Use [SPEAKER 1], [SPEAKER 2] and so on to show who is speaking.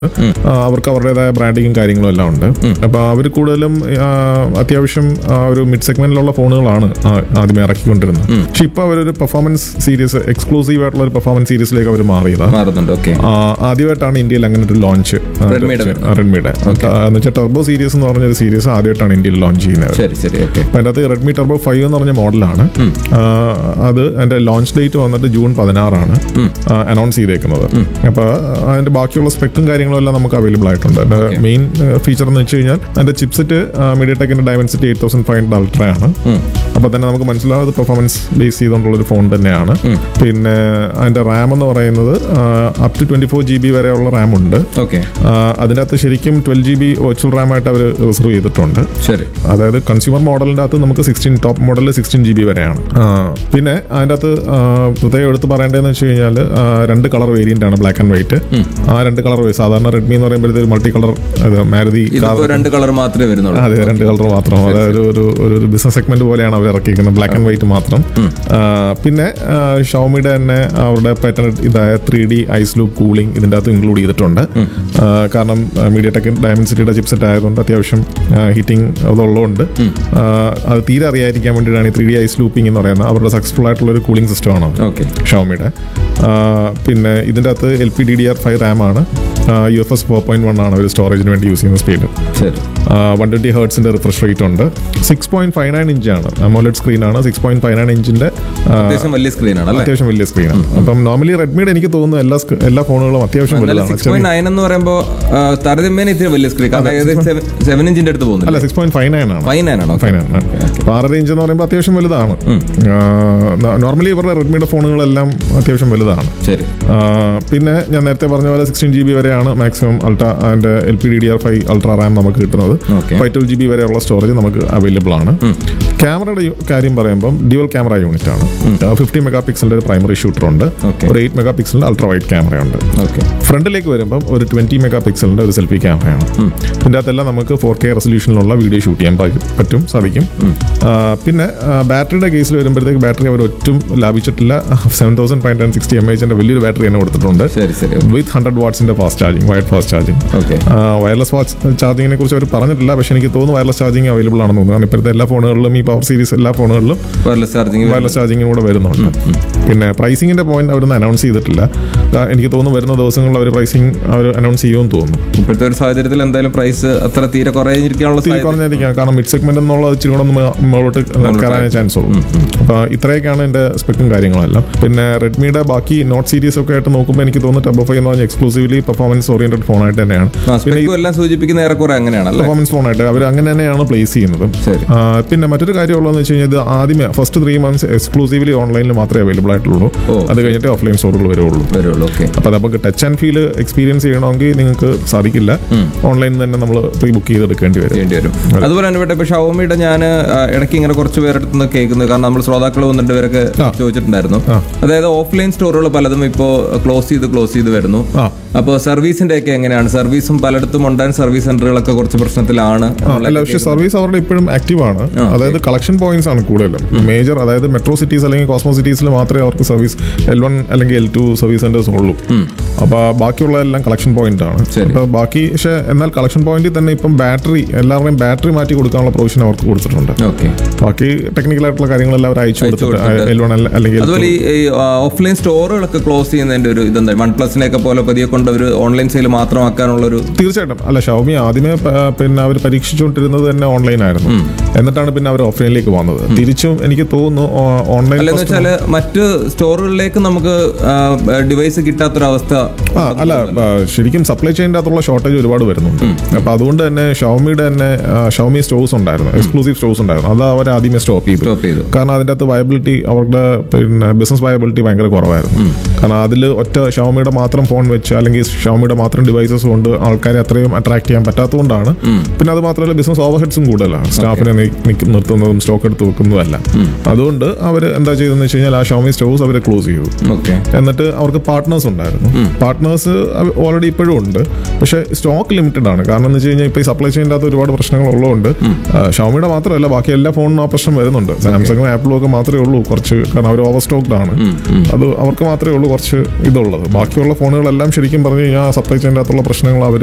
[SPEAKER 1] ആ, അവർക്ക് അവരുടേതായ ബ്രാൻഡിങ്ങും കാര്യങ്ങളും എല്ലാം ഉണ്ട് അപ്പൊ അവർ കൂടുതലും ആ, അത്യാവശ്യം ആ, ഒരു മിഡ് സെഗ്മെന്റിലുള്ള ഫോണുകളാണ് ആ, ആദ്യമേ ഇറക്കിക്കൊണ്ടിരുന്നത് പക്ഷെ ഇപ്പൊ അവരൊരു പെർഫോമൻസ് സീരീസ് എക്സ്ക്ലൂസീവ് ആയിട്ടുള്ള ഒരു പെർഫോമൻസ് സീരീസിലേക്ക് അവർ മാറിയതാണ്
[SPEAKER 2] മാറുന്നുണ്ട് ഓക്കെ
[SPEAKER 1] ആ, ആദ്യമായിട്ടാണ് ഇന്ത്യയിൽ അങ്ങനെ ഒരു ലോഞ്ച്
[SPEAKER 2] റെഡ്മിയുടെ
[SPEAKER 1] റെഡ്മിയുടെ എന്ന് വെച്ചാൽ ടർബോ സീരീസ് എന്ന് പറഞ്ഞൊരു സീരീസ് ആദ്യമായിട്ടാണ് ഇന്ത്യയിൽ ലോഞ്ച് ചെയ്യുന്നത്
[SPEAKER 2] ശരി ശരി ഓക്കെ
[SPEAKER 1] അപ്പൊ അതിനകത്ത് റെഡ്മി ടർബോ ഫൈവ് എന്ന് പറഞ്ഞ മോഡലാണ് ആ, അത് അതിന്റെ ലോഞ്ച് ഡേറ്റ് വന്നിട്ട് ജൂൺ പതിനാറാണ് അനൗൺസ് ചെയ്തേക്കുന്നത് അപ്പൊ അതിന്റെ ബാക്കിയുള്ള സ്പെക്കും കാര്യങ്ങളും എല്ലാം നമുക്ക് അവൈലബിൾ ആയിട്ടുണ്ട് അതിന്റെ മെയിൻ ഫീച്ചർ എന്ന് വെച്ച് കഴിഞ്ഞാൽ അതിന്റെ ചിപ്സെറ്റ് മീഡിയ ടെക്കിന്റെ Dimensity eight thousand five hundred ultra ആണ് അപ്പൊ തന്നെ നമുക്ക് മനസ്സിലാവുന്നത് പെർഫോമൻസ് ബേസ് ചെയ്തുകൊണ്ടുള്ള ഒരു ഫോൺ തന്നെയാണ് പിന്നെ അതിന്റെ റാം എന്ന് പറയുന്നത് up to twenty four G B വരെയുള്ള റാം ഉണ്ട്
[SPEAKER 2] ഓക്കെ
[SPEAKER 1] ആ, അതിനകത്ത് ശരിക്കും twelve G B virtual RAM ആയിട്ട് അവർ റിസർവ് ചെയ്തിട്ടുണ്ട്
[SPEAKER 2] ശരി
[SPEAKER 1] അതായത് കൺസ്യൂമർ മോഡലിന്റെ അകത്ത് നമുക്ക് സിക്സ്റ്റീൻ ടോപ്പ് മോഡലിൽ സിക്സ്റ്റീൻ ജി ബി വരെയാണ് ആ, പിന്നെ അതിൻ്റെ അകത്ത് ആ, പ്രത്യേകം എടുത്ത് പറയേണ്ടതെന്ന് വെച്ച് കഴിഞ്ഞാൽ രണ്ട് കളർ വേരിയന്റ് ആണ് ബ്ലാക്ക് ആൻഡ് വൈറ്റ് ആ രണ്ട് കളർ സാധാരണ റെഡ്മി എന്ന് പറയുമ്പോഴത്തേക്ക് മൾട്ടി കളർ മാരുതി
[SPEAKER 2] ഇതിപ്പോ രണ്ട് കളർ മാത്രമേ വരുന്നുള്ളൂ
[SPEAKER 1] അതെ രണ്ട് കളർ മാത്രം അതായത് ഒരു ഒരു ഒരു ബിസിനസ് സെഗ്മെന്റ് പോലെയാണ് അവർ ഇറക്കിയിരിക്കുന്നത് ബ്ലാക്ക് ആൻഡ് വൈറ്റ് മാത്രം ആ, പിന്നെ ഷോമിയുടെ തന്നെ അവരുടെ പാറ്റേൺ ഇതായ three D ice loop cooling ഇതിൻ്റെ അകത്ത് ഇൻക്ലൂഡ് ചെയ്തിട്ടുണ്ട് ആ, കാരണം മീഡിയ ടെക് ഡയമൻസിറ്റിയുടെ ചിപ്സെറ്റ് ആയതുകൊണ്ട് അത്യാവശ്യം ഹീറ്റിംഗ് അതുള്ളതുകൊണ്ട് ആ, അത് തീരെ അറിയാതിരിക്കാൻ വേണ്ടിയിട്ടാണ് ഈ ത്രീ ഡി ഐസ് ലൂപ്പിംഗ് എന്ന് പറയുന്നത് അവരുടെ സക്സസ്ഫുൾ ആയിട്ടുള്ള ഒരു കൂളിംഗ് സിസ്റ്റമാണ്
[SPEAKER 2] ഓക്കെ
[SPEAKER 1] ഷോമിയുടെ പിന്നെ ഇതിൻ്റെ അകത്ത് L P D D R five RAM ആണ് U F S four point one ആണ് ഒരു സ്റ്റോറേജിന് വേണ്ടി യൂസ് ചെയ്യുന്ന സ്പീഡ്
[SPEAKER 2] ശരി
[SPEAKER 1] വൺ ട്വന്റി ഹേർട്സിന്റെ റിഫ്രഷ് റേറ്റ് ഉണ്ട് സിക്സ് പോയിന്റ് ഫൈവ് നയൻ ഇഞ്ചാണ് അമോലഡ് സ്ക്രീൻ ആണ് സിക്സ് പോയിന്റ് ഫൈവ് നയൻ ഇഞ്ചിന്റെ
[SPEAKER 2] അത്യാവശ്യം വലിയ സ്ക്രീനാണ് അല്ലേ
[SPEAKER 1] അത്യാവശ്യം വലിയ സ്ക്രീനാണ് അപ്പം നോർമലി റെഡ്മിയുടെ എനിക്ക് തോന്നുന്നു എല്ലാ സ്ക്രീ- എല്ലാ ഫോണുകളും അത്യാവശ്യം വലുതാണ്
[SPEAKER 2] സിക്സ് പോയിന്റ് നയൻ എന്ന് പറയുമ്പോൾ താരതമ്യേന ഇത്തിരി വലിയ സ്ക്രീൻ കാരണം ഏകദേശം സെവൻ ഇഞ്ചിന്റെ അടുത്ത്
[SPEAKER 1] അല്ല
[SPEAKER 2] പോകുന്നില്ല
[SPEAKER 1] സിക്സ് പോയിന്റ് ഫൈവ് നയൻ ആണ്
[SPEAKER 2] ഫൈവ് നയൻ ആണോ
[SPEAKER 1] ഫൈവ് നയൻ അപ്പൊ ആറ് റേഞ്ച് എന്ന് പറയുമ്പോൾ അത്യാവശ്യം വലുതാണ് നോർമലി ഇവരുടെ റെഡ്മിയുടെ ഫോണുകളെല്ലാം അത്യാവശ്യം വലുതാണ്
[SPEAKER 2] ശരി
[SPEAKER 1] ആ, പിന്നെ ഞാൻ നേരത്തെ പറഞ്ഞ പോലെ സിക്സ്റ്റീൻ ജി ബി വരെയാണ് മാക്സിമം അൾട്ര അതിന്റെ L P D D R five ultra RAM നമുക്ക് കിട്ടുന്നത്
[SPEAKER 2] Okay.
[SPEAKER 1] Five twelve G B വരെയുള്ള സ്റ്റോറേജ് നമുക്ക് അവൈലബിൾ ആണ് ക്യാമറയുടെ യു- കാര്യം പറയുമ്പോൾ ഡ്യുവൽ ക്യാമറ യൂണിറ്റ് ആണ് ഫിഫ്റ്റി മെഗാ പിക്സലിന്റെ ഒരു പ്രൈമറി ഷൂട്ടർ ഉണ്ട്
[SPEAKER 2] Okay.
[SPEAKER 1] ഒരു എയ്റ്റ് മെഗാ പിക്സലിന്റെ അൾട്ര വൈഡ് ക്യാമറ ഉണ്ട്
[SPEAKER 2] ഓക്കെ
[SPEAKER 1] ഫ്രണ്ടിലേക്ക് വരുമ്പം ഒരു ട്വന്റി മെഗാ പിക്സലിന്റെ ഒരു സെൽഫി ക്യാമറയാണ് ഇതിൻ്റെ അകത്തെല്ലാം നമുക്ക് ഫോർ കെ റെസൊല്യൂഷനിലുള്ള വീഡിയോ ഷൂട്ട് ചെയ്യാൻ പറ്റും- പറ്റും സാധിക്കും ആ, പിന്നെ ആ, ബാറ്ററിയുടെ കേസിൽ വരുമ്പോഴത്തേക്ക് ബാറ്ററി അവർ ഒറ്റും ലാഭിച്ചിട്ടില്ല seven thousand five hundred sixty M എച്ചിന്റെ വലിയൊരു ബാറ്ററി തന്നെ കൊടുത്തിട്ടുണ്ട്
[SPEAKER 2] ശരി ശരി
[SPEAKER 1] വിത്ത് ഹൺഡ്രഡ് വാട്ട്സിന്റെ fast charging wired fast charging
[SPEAKER 2] okay
[SPEAKER 1] wireless watch ചാർജിങ്ങിനെ കുറിച്ച് അവർ പറഞ്ഞിട്ടില്ല പക്ഷെ എനിക്ക് തോന്നുന്നു വയർലെസ് ചാർജിങ് അവൈലബിൾ ആണെന്ന് തോന്നുന്നു കാരണം ഇപ്പോഴത്തെ എല്ലാ ഫോണുകളിലും ഈ പവർ സീരീസ് എല്ലാ ഫോണുകളിലും
[SPEAKER 2] വയർലെസ് ചാർജിങ്
[SPEAKER 1] വയർലെസ് ചാർജിങ് കൂടെ വരുന്നുണ്ട് പിന്നെ പ്രൈസിങ്ങിന്റെ പോയിന്റ് അവരൊന്നും അനൗൺസ് ചെയ്തിട്ടില്ല ആ, എനിക്ക് തോന്നുന്നു വരുന്ന ദിവസങ്ങളിൽ അവർ പ്രൈസിങ് അവർ അനൗൺസ് ചെയ്യുമെന്ന് തോന്നുന്നു
[SPEAKER 2] ഇപ്പോഴത്തെ ഒരു സാഹചര്യത്തിൽ എന്തായാലും പ്രൈസ് അത്ര തീരെ കുറഞ്ഞിരിക്കാനുള്ള
[SPEAKER 1] ഇത്തിരി കുറഞ്ഞിരിക്കാം കാരണം മിഡ് സെഗ്മെന്റ് എന്നുള്ളത് ഇച്ചിരി കൂടെ ഒന്ന് മേ- മുകളിലോട്ട് കയറാനേ ചാൻസ് ഉള്ളൂ അപ്പൊ ഇത്രയൊക്കെയാണ് എന്റെ സ്പെക്കും കാര്യങ്ങളെല്ലാം പിന്നെ റെഡ്മിയുടെ ബാക്കി നോട്ട് സീരീസ് ഒക്കെ ആയിട്ട് നോക്കുമ്പോൾ എനിക്ക് തോന്നുന്നു ടബോ ഫൈവ് എന്ന് പറഞ്ഞാൽ എക്സ്ക്ലൂസീവ്ലി പെർഫോമൻസ് ഓറിയന്റഡ് ഫോണായിട്ട് തന്നെയാണ്
[SPEAKER 2] സ്പെക്കും എല്ലാം സൂചിപ്പിക്കുന്ന ഏറെക്കുറെ അങ്ങനെയാണല്ലേ
[SPEAKER 1] പെർഫോമൻസ് ഫോണായിട്ട് അവർ അങ്ങനെ തന്നെയാണ് പ്ലേസ് ചെയ്യുന്നത്
[SPEAKER 2] ശരി
[SPEAKER 1] ആ, പിന്നെ മറ്റൊരു കാര്യമുള്ളതെന്ന് വെച്ച് കഴിഞ്ഞാൽ ഇത് ആദ്യമേ ഫസ്റ്റ് ത്രീ മന്ത്സ് എക്സ്ക്ലൂസീവ്ലി ഓൺലൈനിൽ മാത്രമേ അവൈലബിൾ ആയിട്ടുള്ളൂ
[SPEAKER 2] ഓ.
[SPEAKER 1] അത് കഴിഞ്ഞിട്ട് ഓഫ്ലൈൻ സ്റ്റോറുകൾ വരുള്ളൂ
[SPEAKER 2] വരുള്ളൂ ഓക്കെ
[SPEAKER 1] അപ്പൊ അത് നമുക്ക് ടച്ച് ആൻഡ് ഫീൽ എക്സ്പീരിയൻസ് ചെയ്യണമെങ്കിൽ നിങ്ങൾക്ക് സാധിക്കില്ല ഓൺലൈനിൽ തന്നെ നമ്മൾ പ്രീ ബുക്ക് ചെയ്തെടുക്കേണ്ടി വരും
[SPEAKER 2] ചെയ്യേണ്ടി വരും അതുപോലെ തന്നെ ഇവിടെ ഇപ്പൊ ഷവോമിയുടെ ഞാൻ ഇടയ്ക്ക് ഇങ്ങനെ കുറച്ച് പേരെടുത്ത് നിന്ന് കേൾക്കുന്നത് കാരണം നമ്മൾ ശ്രോതാക്കൾ വന്നിട്ട് പേരൊക്കെ ചോദിച്ചിട്ടുണ്ടായിരുന്നു
[SPEAKER 1] ആ.
[SPEAKER 2] അതായത് ഓഫ്ലൈൻ സ്റ്റോറുകൾ പലതും ഇപ്പോൾ ക്ലോസ് ചെയ്ത് ക്ലോസ് ചെയ്ത് വരുന്നു
[SPEAKER 1] ആ
[SPEAKER 2] അപ്പോൾ സർവീസിന്റെ ഒക്കെ എങ്ങനെയാണ് സർവീസും പലയിടത്തും ഉണ്ടായിരുന്ന സർവീസ് സെന്ററുകളൊക്കെ കുറച്ച് പ്രശ്നത്തിലാണ്
[SPEAKER 1] ആ, അല്ല പക്ഷേ സർവീസ് അവരുടെ ഇപ്പോഴും ആക്റ്റീവ് ആണ് അതായത് കളക്ഷൻ പോയിന്റ്സ് ആണ് കൂടുതലും മേജർ അതായത് മെട്രോ സിറ്റീസ് അല്ലെങ്കിൽ കോസ്മോ സിറ്റീസിൽ മാത്രമേ അവർക്ക് സർവീസ് എൽ വൺ അല്ലെങ്കിൽ എൽ ടു സർവീസ് സെന്റേഴ്സ് ഉള്ളൂ അപ്പൊ ബാക്കിയുള്ള എല്ലാം കളക്ഷൻ പോയിന്റ് ആണ്
[SPEAKER 2] ശരി.
[SPEAKER 1] അപ്പൊ ബാക്കി പക്ഷേ എന്നാൽ കളക്ഷൻ പോയിന്റിൽ തന്നെ ഇപ്പം ബാറ്ററി എല്ലാവരുടെയും ബാറ്ററി മാറ്റി കൊടുക്കാനുള്ള പ്രൊവിഷൻ അവർക്ക് കൊടുത്തിട്ടുണ്ട്
[SPEAKER 2] ഓക്കെ
[SPEAKER 1] ബാക്കി ടെക്നിക്കൽ ആയിട്ടുള്ള കാര്യങ്ങളെല്ലാം അവർ അയച്ചു കൊടുത്തിട്ട്
[SPEAKER 2] കൊടുത്തിട്ട്.
[SPEAKER 1] എൽ വൺ അല്ലെങ്കിൽ L2.
[SPEAKER 2] അതുപോലെ ഈ ഓഫ്ലൈൻ സ്റ്റോറുകളൊക്കെ ക്ലോസ് ചെയ്യുന്നതിന്റെ ഒരു ഇതെന്താ വൺ പ്ലസിനെയൊക്കെ പോലെ പതിയെ കൊണ്ട് ഒരു ഓൺലൈൻ സെയിൽ മാത്രമാക്കാനുള്ള ഒരു
[SPEAKER 1] തീർച്ചയായിട്ടും അല്ല ഷവമി ആദ്യമേ പ- പിന്നെ അവർ പരീക്ഷിച്ചുകൊണ്ടിരുന്നത് തന്നെ ഓൺലൈൻ ആയിരുന്നു എന്നിട്ടാണ് പിന്നെ അവർ ഓഫ്ലൈനിലേക്ക് വന്നത് തിരിച്ചും എനിക്ക് തോന്നുന്നു ഓൺലൈൻ
[SPEAKER 2] അല്ലെന്ന് വെച്ചാല് മറ്റ് സ്റ്റോറുകളിലേക്ക് നമുക്ക് ഡിവൈസ് കിട്ടാത്തൊരവസ്ഥ
[SPEAKER 1] ആ അല്ല ആ, ശരിക്കും സപ്ലൈ ചെയിൻ്റെ അകത്തുള്ള ഷോർട്ടേജ് ഒരുപാട് വരുന്നുണ്ട് അപ്പൊ അതുകൊണ്ട് തന്നെ ഷവമിയുടെ തന്നെ ഷവമി സ്റ്റോഴ്സ് ഉണ്ടായിരുന്നു എക്സ്ക്ലൂസീവ് സ്റ്റോഴ്സ് ഉണ്ടായിരുന്നു അത് അവർ ആദ്യമേ സ്റ്റോപ്പ് ചെയ്തു
[SPEAKER 2] സ്റ്റോപ്പ് ചെയ്തു
[SPEAKER 1] കാരണം അതിൻ്റെ അകത്ത് വയബിലിറ്റി അവരുടെ പിന്നെ ബിസിനസ് വയബിലിറ്റി ഭയങ്കര കുറവായിരുന്നു കാരണം അതിൽ ഒറ്റ ഷവമിയുടെ മാത്രം ഫോൺ വെച്ച് അല്ലെങ്കിൽ ഷവമിയുടെ മാത്രം ഡിവൈസസ് കൊണ്ട് ആൾക്കാരെ അത്രയും അട്രാക്ട് ചെയ്യാൻ പറ്റാത്തതുകൊണ്ടാണ് പിന്നെ അത് മാത്രമല്ല ബിസിനസ് ഓവർ ഹെഡ്സും കൂടുതലാണ് സ്റ്റാഫിനെ നി- നിക്ക് നിർത്തുന്ന വെക്കുന്നതും സ്റ്റോക്ക് എടുത്ത് വെക്കുന്നതുമല്ല അതുകൊണ്ട് അവർ എന്താ ചെയ്തതെന്ന് വെച്ച് കഴിഞ്ഞാൽ ആ ഷോമി സ്റ്റോവ്സ് അവർ ക്ലോസ് ചെയ്തു
[SPEAKER 2] ഓക്കെ
[SPEAKER 1] എന്നിട്ട് അവർക്ക് പാർട്ട്നേഴ്സ് ഉണ്ടായിരുന്നു പാർട്ട്നേഴ്സ് ഓൾറെഡി ഇപ്പോഴും ഉണ്ട് പക്ഷെ സ്റ്റോക്ക് ലിമിറ്റഡ് ആണ് കാരണം എന്ന് വെച്ച് കഴിഞ്ഞാൽ ഇപ്പോൾ ഈ സപ്ലൈ ചെയിൻ്റെ അകത്ത് ഒരുപാട് പ്രശ്നങ്ങൾ ഉള്ളതുകൊണ്ട് ഷോമിയുടെ മാത്രമല്ല ബാക്കി എല്ലാ ഫോണിനും ആ പ്രശ്നം വരുന്നുണ്ട് സാംസങ്ങും ആപ്പിളും ഒക്കെ മാത്രമേ ഉള്ളൂ കുറച്ച് കാരണം അവർ ഓവർ സ്റ്റോക്ക്ഡ് ആണ് അത് അവർക്ക് മാത്രമേ ഉള്ളൂ കുറച്ച് ഇതുള്ളത് ബാക്കിയുള്ള ഫോണുകളെല്ലാം ശരിക്കും പറഞ്ഞു കഴിഞ്ഞാൽ സപ്ലൈ ചെയിൻ്റെ അകത്തുള്ള പ്രശ്നങ്ങൾ അവർ